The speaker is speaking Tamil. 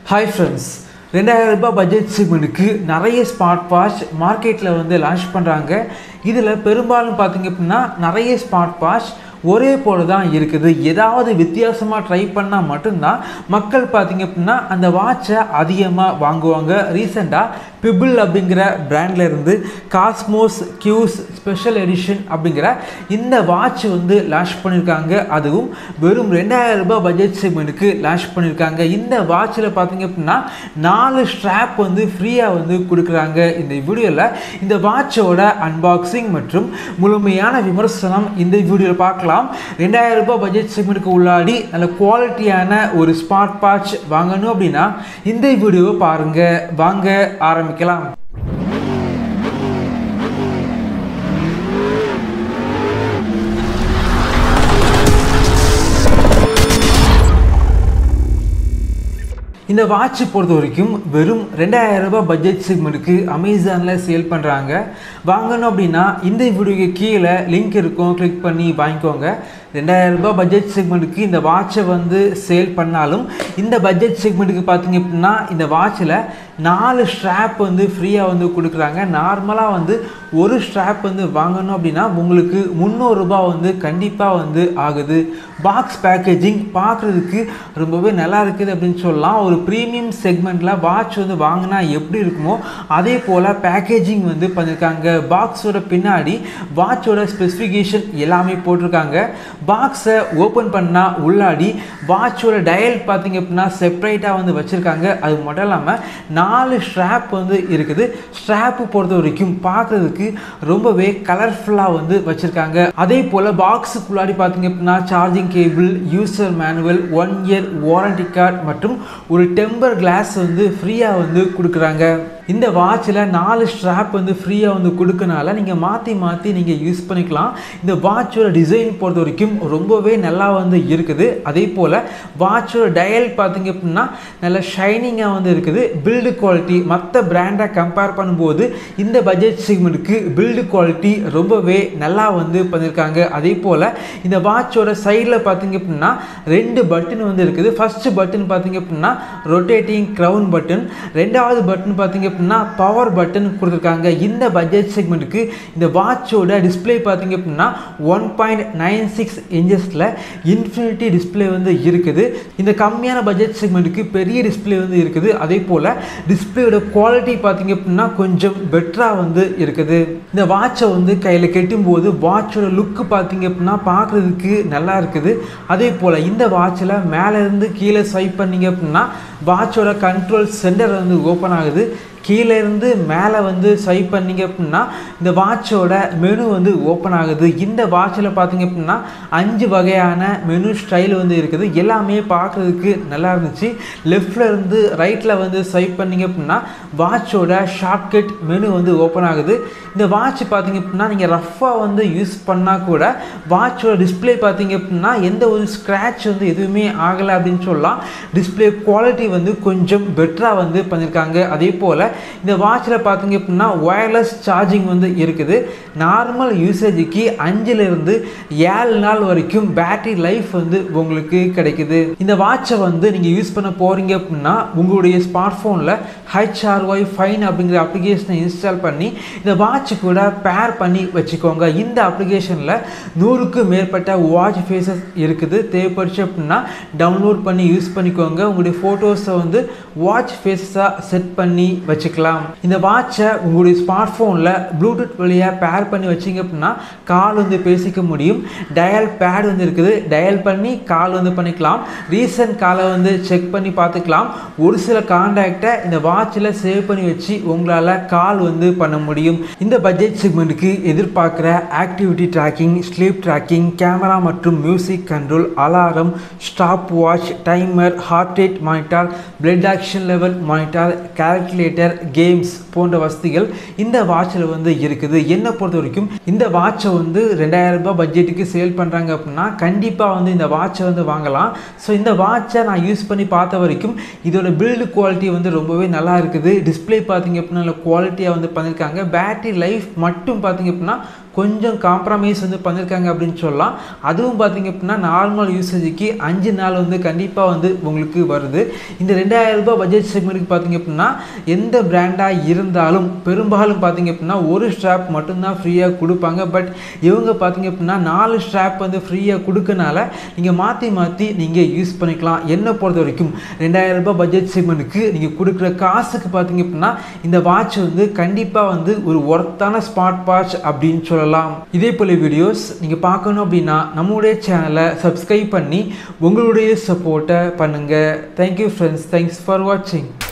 ஹாய் ஃப்ரெண்ட்ஸ் ரெண்டாயிரம் ரூபாய் பட்ஜெட் செக்மெண்ட்டுக்கு நிறைய ஸ்மார்ட் வாட்ச் மார்க்கெட்டில் வந்து லான்ச் பண்ணுறாங்க இதில் பெரும்பாலும் பார்த்தீங்க அப்படின்னா நிறைய ஸ்மார்ட் வாட்ச் ஒரே போல தான் இருக்குது ஏதாவது வித்தியாசமாக ட்ரை பண்ணால் மட்டும்தான் மக்கள் பார்த்தீங்க அப்படின்னா அந்த வாட்சை அதிகமாக வாங்குவாங்க ரீசெண்டாக பிபிள் அப்படிங்கிற பிராண்ட்ல இருந்து காஸ்மோஸ் கியூஸ் ஸ்பெஷல் எடிஷன் அப்படிங்கிற இந்த வாட்ச் வந்து லான்ச் பண்ணியிருக்காங்க அதுவும் வெறும் ரெண்டாயிரம் ரூபாய் பட்ஜெட் செக்மெண்ட்டுக்கு லான்ச் பண்ணியிருக்காங்க இந்த வாட்சில் பார்த்தீங்க அப்படின்னா நாலு ஸ்ட்ராப் வந்து ஃப்ரீயாக வந்து கொடுக்குறாங்க இந்த வீடியோவில் இந்த வாட்சோட அன்பாக்சிங் மற்றும் முழுமையான விமர்சனம் இந்த வீடியோவில் பார்க்கலாம் ரெண்டாயிரம் ரூபாய் பட்ஜெட் செக்மெண்ட்டுக்கு உள்ளாடி நல்ல குவாலிட்டியான ஒரு ஸ்மார்ட் வாட்ச் வாங்கணும் அப்படின்னா இந்த வீடியோவை பாருங்கள் வாங்க ஆரம்பிக்கலாம் இந்த வாட்ச் பொறுத்த வரைக்கும் வெறும் ரெண்டாயிரம் ரூபாய் பட்ஜெட் செக்மெண்ட்டுக்கு அமேசானில் சேல் பண்ணுறாங்க வாங்கணும் அப்படின்னா இந்த வீடியோக்கு கீழே லிங்க் இருக்கும் கிளிக் பண்ணி வாங்கிக்கோங்க ரெண்டாயிரம் ரூபாய் பட்ஜெட் செக்மெண்ட்டுக்கு இந்த வாட்சை வந்து சேல் பண்ணாலும் இந்த பட்ஜெட் செக்மெண்ட்டுக்கு பார்த்தீங்க அப்படின்னா இந்த வாட்சில் நாலு ஸ்ட்ராப் வந்து ஃப்ரீயாக வந்து கொடுக்குறாங்க நார்மலாக வந்து ஒரு ஸ்ட்ராப் வந்து வாங்கணும் அப்படின்னா உங்களுக்கு முந்நூறுரூபா வந்து கண்டிப்பாக வந்து ஆகுது பாக்ஸ் பேக்கேஜிங் பார்க்குறதுக்கு ரொம்பவே நல்லா இருக்குது அப்படின்னு சொல்லலாம் ஒரு ப்ரீமியம் செக்மெண்ட்டில் வாட்ச் வந்து வாங்கினா எப்படி இருக்குமோ அதே போல் பேக்கேஜிங் வந்து பண்ணியிருக்காங்க பாக்ஸோட பின்னாடி வாட்சோட ஸ்பெசிஃபிகேஷன் எல்லாமே போட்டிருக்காங்க பாக்ஸை ஓப்பன் பண்ணால் உள்ளாடி வாட்சோட டயல் பார்த்தீங்க அப்படின்னா செப்பரேட்டாக வந்து வச்சுருக்காங்க அது மட்டும் இல்லாமல் நாலு ஸ்ட்ராப் வந்து இருக்குது ஸ்ட்ராப்பு பொறுத்த வரைக்கும் பார்க்குறதுக்கு ரொம்பவே கலர்ஃபுல்லாக வந்து வச்சுருக்காங்க அதே போல் பாக்ஸுக்குள்ளாடி பார்த்தீங்க அப்படின்னா charging cable user manual one year warranty card மற்றும் ஒரு டெம்பர் கிளாஸ் வந்து ஃப்ரீயாக வந்து கொடுக்குறாங்க இந்த வாட்சில் நாலு ஸ்ட்ராப் வந்து ஃப்ரீயாக வந்து கொடுக்கனால நீங்கள் மாற்றி மாற்றி நீங்கள் யூஸ் பண்ணிக்கலாம் இந்த வாட்சோட டிசைன் பொறுத்த வரைக்கும் ரொம்பவே நல்லா வந்து இருக்குது அதே போல் வாட்சோட டயல் பார்த்தீங்க அப்படின்னா நல்ல ஷைனிங்காக வந்து இருக்குது பில்டு குவாலிட்டி மற்ற பிராண்டை கம்பேர் பண்ணும்போது இந்த பட்ஜெட் செக்மெண்ட்டுக்கு பில்டு குவாலிட்டி ரொம்பவே நல்லா வந்து பண்ணியிருக்காங்க அதே போல் இந்த வாட்சோட சைடில் பார்த்தீங்க அப்படின்னா ரெண்டு பட்டன் வந்து இருக்குது ஃபஸ்ட்டு பட்டன் பார்த்தீங்க அப்படின்னா ரொட்டேட்டிங் க்ரௌன் பட்டன் ரெண்டாவது பட்டன் பார்த்தீங்க அப்படின்னா பவர் பட்டன் கொடுத்துருக்காங்க இந்த பட்ஜெட் செக்மெண்ட்டுக்கு இந்த வாட்சோட டிஸ்பிளே பார்த்தீங்க அப்படின்னா ஒன் பாயிண்ட் நைன் சிக்ஸ் இன்ச்சஸில் இன்ஃபினிட்டி டிஸ்பிளே வந்து இருக்குது இந்த கம்மியான பட்ஜெட் செக்மெண்ட்டுக்கு பெரிய டிஸ்பிளே வந்து இருக்குது அதே போல் டிஸ்பிளேயோட குவாலிட்டி பார்த்தீங்க அப்படின்னா கொஞ்சம் பெட்டராக வந்து இருக்குது இந்த வாட்சை வந்து கையில் கெட்டும்போது வாட்சோட லுக்கு பார்த்தீங்க அப்படின்னா பார்க்குறதுக்கு நல்லா இருக்குது அதே போல் இந்த வாட்சில் மேலேருந்து கீழே ஸ்வைப் பண்ணீங்க அப்படின்னா வாட்சோட கண்ட்ரோல் சென்டர் வந்து ஓப்பன் ஆகுது கீழே இருந்து மேலே வந்து ஸ்வைப் பண்ணிங்க அப்படின்னா இந்த வாட்சோட மெனு வந்து ஓப்பன் ஆகுது இந்த வாட்சில் பார்த்தீங்க அப்படின்னா அஞ்சு வகையான மெனு ஸ்டைல் வந்து இருக்குது எல்லாமே பார்க்குறதுக்கு நல்லா இருந்துச்சு லெஃப்டில் இருந்து ரைட்டில் வந்து ஸ்வைப் பண்ணிங்க அப்படின்னா வாட்சோட ஷார்ட்கட் மெனு வந்து ஓப்பன் ஆகுது இந்த வாட்ச் பார்த்தீங்க அப்படின்னா நீங்கள் ரஃப்பாக வந்து யூஸ் பண்ணால் கூட வாட்சோட டிஸ்பிளே பார்த்தீங்க அப்படின்னா எந்த ஒரு ஸ்க்ராட்ச் வந்து எதுவுமே ஆகலை அப்படின்னு சொல்லலாம் டிஸ்பிளே குவாலிட்டி வந்து கொஞ்சம் பெட்டராக வந்து பண்ணியிருக்காங்க அதே போல் இந்த வாட்சில் பார்த்தீங்க அப்படின்னா ஒயர்லெஸ் சார்ஜிங் வந்து இருக்குது நார்மல் யூசேஜுக்கு அஞ்சுலேருந்து ஏழு நாள் வரைக்கும் பேட்டரி லைஃப் வந்து உங்களுக்கு கிடைக்குது இந்த வாட்சை வந்து நீங்கள் யூஸ் பண்ண போகிறீங்க அப்படின்னா உங்களுடைய ஸ்மார்ட் ஃபோனில் ஹெச்ஆர்ஒய் ஃபைன் அப்படிங்கிற அப்ளிகேஷனை இன்ஸ்டால் பண்ணி இந்த வாட்ச் கூட பேர் பண்ணி வச்சுக்கோங்க இந்த அப்ளிகேஷனில் நூறுக்கு மேற்பட்ட வாட்ச் ஃபேஸஸ் இருக்குது தேவைப்படுச்சு அப்படின்னா டவுன்லோட் பண்ணி யூஸ் பண்ணிக்கோங்க உங்களுடைய ஃபோட்டோஸை வந்து வாட்ச் ஃபேஸஸாக செட் பண்ணி வச்சுக்கலாம் இந்த வாட்சை உங்களுடைய ஸ்மார்ட் ஃபோனில் ப்ளூடூத் வழியாக பேர் பண்ணி வச்சிங்க அப்படின்னா கால் வந்து பேசிக்க முடியும் டயல் பேட் வந்து இருக்குது டயல் பண்ணி கால் வந்து பண்ணிக்கலாம் ரீசன்ட் காலை வந்து செக் பண்ணி பார்த்துக்கலாம் ஒரு சில கான்டாக்டை இந்த வாட்சில் சேவ் பண்ணி வச்சு உங்களால் கால் வந்து பண்ண முடியும் இந்த பட்ஜெட் செக்மெண்ட்டுக்கு எதிர்பார்க்குற activity tracking sleep tracking camera மற்றும் music control alarm stop watch timer heart rate monitor blood oxygen level monitor calculator games போன்ற வசதிகள் இந்த வாட்சில் வந்து இருக்குது என்னை பொறுத்த வரைக்கும் இந்த வாட்சை வந்து ரெண்டாயிரம் ரூபாய் பட்ஜெட்டுக்கு சேல் பண்ணுறாங்க அப்படின்னா கண்டிப்பாக வந்து இந்த வாட்சை வந்து வாங்கலாம் ஸோ இந்த வாட்சை நான் யூஸ் பண்ணி பார்த்த வரைக்கும் இதோட பில்டு குவாலிட்டி வந்து ரொம்பவே நல்லா இருக்குது டிஸ்பிளே பார்த்தீங்க அப்படின்னா நல்ல குவாலிட்டியாக வந்து பண்ணியிருக்காங்க பேட்டரி லைஃப் மட்டும் பார்த்தீங்க அப்படின்னா கொஞ்சம் காம்ப்ரமைஸ் வந்து பண்ணியிருக்காங்க அப்படின்னு சொல்லலாம் அதுவும் பார்த்தீங்க அப்படின்னா நார்மல் யூசேஜுக்கு அஞ்சு நாள் வந்து கண்டிப்பாக வந்து உங்களுக்கு வருது இந்த ரெண்டாயிரம் ரூபாய் பட்ஜெட் செக்மெண்ட்டுக்கு பார்த்தீங்க அப்படின்னா எந்த பிராண்டாக இருந்தாலும் பெரும்பாலும் பார்த்தீங்க அப்படின்னா ஒரு ஸ்ட்ராப் மட்டும்தான் ஃப்ரீயாக கொடுப்பாங்க பட் இவங்க பார்த்தீங்க அப்படின்னா நாலு ஸ்ட்ராப் வந்து ஃப்ரீயாக கொடுக்கனால நீங்கள் மாற்றி மாற்றி நீங்கள் யூஸ் பண்ணிக்கலாம் என்னை பொறுத்த வரைக்கும் ரெண்டாயிரம் ரூபாய் பட்ஜெட் செக்மெண்ட்டுக்கு நீங்கள் கொடுக்குற காசுக்கு பார்த்தீங்க அப்படின்னா இந்த வாட்ச் வந்து கண்டிப்பாக வந்து ஒரு ஒர்த்தான ஸ்மார்ட் வாட்ச் அப்படின்னு சொல்லலாம் இதே போல் வீடியோஸ் நீங்கள் பார்க்கணும் அப்படின்னா நம்மளுடைய சேனலை சப்ஸ்கிரைப் பண்ணி உங்களுடைய சப்போர்ட்டை பண்ணுங்கள் தேங்க்யூ ஃப்ரெண்ட்ஸ் தேங்க்ஸ் ஃபார் வாட்சிங்